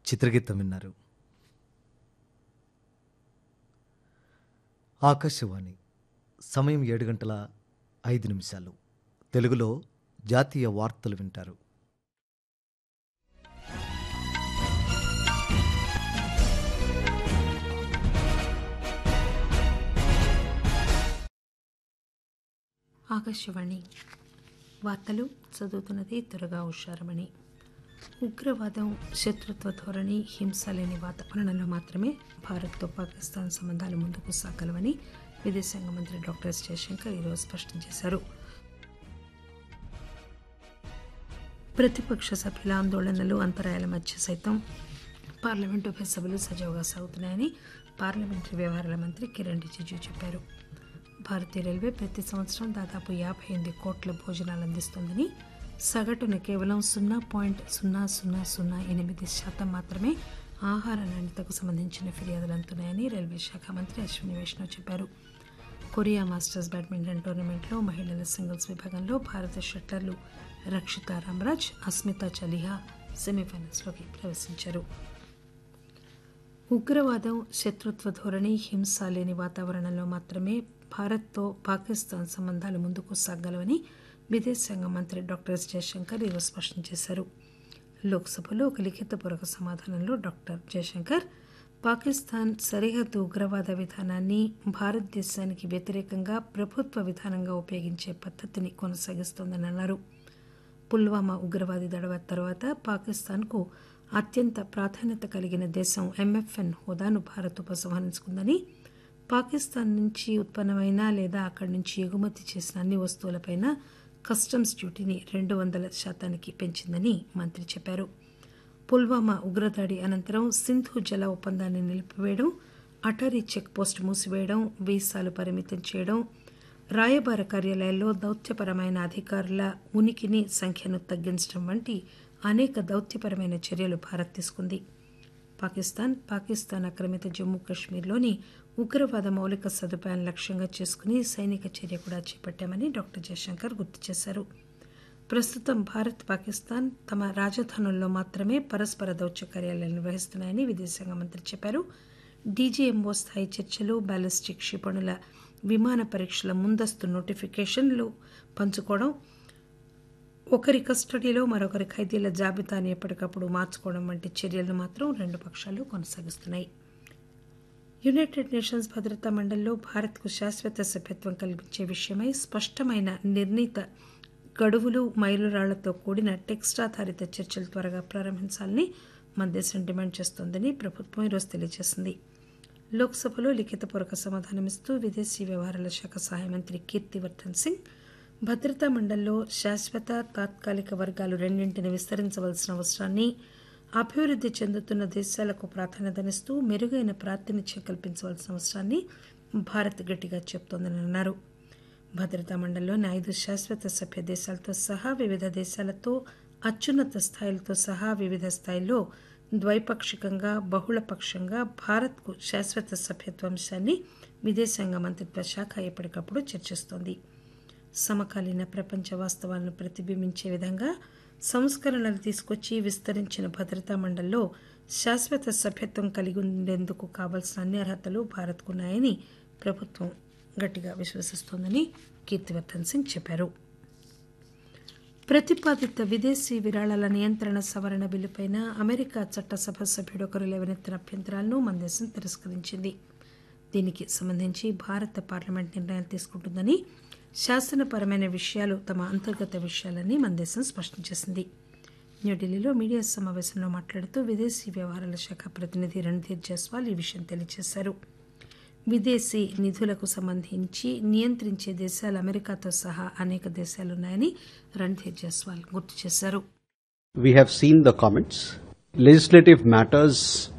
చిత్రగీతం విన్నారు ఆకాశవాణి సమయం ఏడు గంటల ఐదు నిమిషాలు తెలుగులో జాతీయ వార్తలు వింటారు ఆకాశవాణి వార్తలు చదువుతున్నది త్వరగా హుషారమణి ఉగ్రవాదం శత్రుత్వ ధోరణి హింస లేని వాతావరణంలో మాత్రమే భారత్తో పాకిస్తాన్ సంబంధాలు ముందుకు సాగలవని విదేశాంగ మంత్రి డాక్టర్ ఎస్ జయశంకర్ ఈరోజు స్పష్టం చేశారు ప్రతిపక్ష సభ్యుల ఆందోళనలు అంతరాయాల మధ్య సైతం పార్లమెంటు ఉభయ సభలు సజావుగా సాగుతున్నాయని పార్లమెంటరీ వ్యవహారాల మంత్రి కిరణ్ రిజిజు చెప్పారు భారతీయ రైల్వే ప్రతి సంవత్సరం దాదాపు యాభై ఎనిమిది కోట్ల భోజనాలు అందిస్తోందని సగటున కేవలం సున్నా పాయింట్ సున్నా సున్నా సున్నా ఎనిమిది శాతం మాత్రమే ఆహార నాణ్యతకు సంబంధించిన ఫిర్యాదులు అందుతున్నాయని రైల్వే శాఖ మంత్రి అశ్విని వైష్ణవ్ చెప్పారు కొరియా మాస్టర్స్ బ్యాడ్మింటన్ టోర్నమెంట్లో మహిళల సింగిల్స్ విభాగంలో భారత షట్లర్లు రక్షిత రామరాజ్ అస్మిత చలిహా సెమీఫైనల్స్లోకి ప్రవేశించారు ఉగ్రవాదం శత్రుత్వ ధోరణి హింస లేని వాతావరణంలో మాత్రమే భారత్తో పాకిస్తాన్ సంబంధాలు ముందుకు సాగలవని విదేశాంగ మంత్రి డాక్టర్ ఎస్ జయశంకర్ ఈరోజు స్పష్టం చేశారు లోక్సభలో ఒక లిఖితపూర్వక సమాధానంలో డాక్టర్ జయశంకర్ పాకిస్తాన్ సరిహద్దు ఉగ్రవాద విధానాన్ని భారతదేశానికి వ్యతిరేకంగా ప్రభుత్వ విధానంగా ఉపయోగించే పద్ధతిని కొనసాగిస్తోందని అన్నారు పుల్వామా ఉగ్రవాది దడవ తర్వాత పాకిస్తాన్కు అత్యంత ప్రాధాన్యత కలిగిన దేశం ఎంఎఫ్ఎన్ హోదాను భారత్ ఉపసంహరించుకుందని పాకిస్తాన్ నుంచి ఉత్పన్నమైన లేదా అక్కడి నుంచి ఎగుమతి చేసిన అన్ని వస్తువులపైన కస్టమ్స్ డ్యూటీని రెండు వందల శాతానికి పెంచిందని మంత్రి చెప్పారు పుల్వామా ఉగ్రదాడి అనంతరం సింధు జల ఒప్పందాన్ని నిలిపివేయడం అటారీ చెక్ పోస్ట్ మూసివేయడం వీసాలు పరిమితం చేయడం రాయబార కార్యాలయాల్లో దౌత్యపరమైన అధికారుల ఉనికిని సంఖ్యను తగ్గించడం వంటి అనేక దౌత్యపరమైన చర్యలు భారత్ తీసుకుంది పాకిస్తాన్ పాకిస్తాన్ ఆక్రమిత జమ్మూ కాశ్మీర్లోని ఉగ్రవాద మౌలిక సదుపాయాలను లక్ష్యంగా చేసుకుని సైనిక చర్య కూడా చేపట్టామని డాక్టర్ జయశంకర్ గుర్తు చేశారు ప్రస్తుతం భారత్ పాకిస్తాన్ తమ రాజధానుల్లో మాత్రమే పరస్పర దౌత్య కార్యాలయాలు నిర్వహిస్తున్నాయని విదేశాంగ మంత్రి చెప్పారు డీజీఎంఓ స్థాయి చర్చలు బ్యాలిస్టిక్ క్షిపణుల విమాన పరీక్షల ముందస్తు నోటిఫికేషన్లు పంచుకోవడం ఒకరి కస్టడీలో మరొకరి ఖైదీల జాబితాను ఎప్పటికప్పుడు మార్చుకోవడం వంటి చర్యలను మాత్రం రెండు పక్షాలు కొనసాగిస్తున్నాయి యునైటెడ్ నేషన్స్ భద్రతా మండలిలో భారత్కు శాశ్వత సభ్యత్వం కల్పించే విషయమై స్పష్టమైన నిర్ణీత గడువులు మైలురాళ్లతో కూడిన టెక్స్ట్ ఆధారిత చర్చలు త్వరగా ప్రారంభించాలని మన దేశం డిమాండ్ చేస్తోందని ప్రభుత్వం ఈరోజు తెలియజేసింది లోక్సభలో లిఖితపూర్వక సమాధానమిస్తూ విదేశీ వ్యవహారాల శాఖ సహాయ మంత్రి కీర్తివర్ధన్ సింగ్ భద్రతా మండలిలో శాశ్వత తాత్కాలిక వర్గాలు రెండింటిని విస్తరించవలసిన అవసరాన్ని అభివృద్ధి చెందుతున్న దేశాలకు ప్రాధాన్యతనిస్తూ మెరుగైన ప్రాతినిధ్యం కల్పించవలసిన అవసరాన్ని భారత్ గట్టిగా చెబుతోందని అన్నారు భద్రతా మండలిలోని ఐదు శాశ్వత సభ్య దేశాలతో సహా వివిధ దేశాలతో అత్యున్నత స్థాయిలతో సహా వివిధ స్థాయిల్లో ద్వైపాక్షికంగా బహుళపక్షంగా భారత్కు శాశ్వత సభ్యత్వ అంశాన్ని విదేశాంగ మంత్రిత్వ శాఖ ఎప్పటికప్పుడు చర్చిస్తోంది సమకాలీన ప్రపంచ వాస్తవాలను ప్రతిబింబించే విధంగా సంస్కరణలు తీసుకొచ్చి విస్తరించిన భద్రతా మండలిలో శాశ్వత సభ్యత్వం కలిగి ఉండేందుకు కావలసిన అన్ని అర్హతలు భారత్కున్నాయని ప్రభుత్వం గట్టిగా విశ్వసిస్తోందని కీర్తివర్ధన్ సింగ్ చెప్పారు ప్రతిపాదిత విదేశీ విరాళాల నియంత్రణ సవరణ బిల్లుపైన అమెరికా చట్టసభ సభ్యుడు ఒకరు లేవనెత్తిన అభ్యంతరాలను మన దేశం తిరస్కరించింది దీనికి సంబంధించి భారత పార్లమెంట్ నిర్ణయాలు తీసుకుంటుందని శాసనపరమైన విషయాలు తమ అంతర్గత విషయాలని మన దేశం స్పష్టం చేసింది న్యూఢిల్లీలో మీడియా సమావేశంలో మాట్లాడుతూ విదేశీ వ్యవహారాల శాఖ ప్రతినిధి రణ్ధీర్ జైస్వాల్ ఈ విషయం తెలియజేశారు విదేశీ నిధులకు సంబంధించి నియంత్రించే దేశాలు అమెరికాతో సహా అనేక దేశాలున్నాయని రణ్ధీర్ జైస్వాల్ గుర్తు చేశారు We have seen the comments. Legislative matters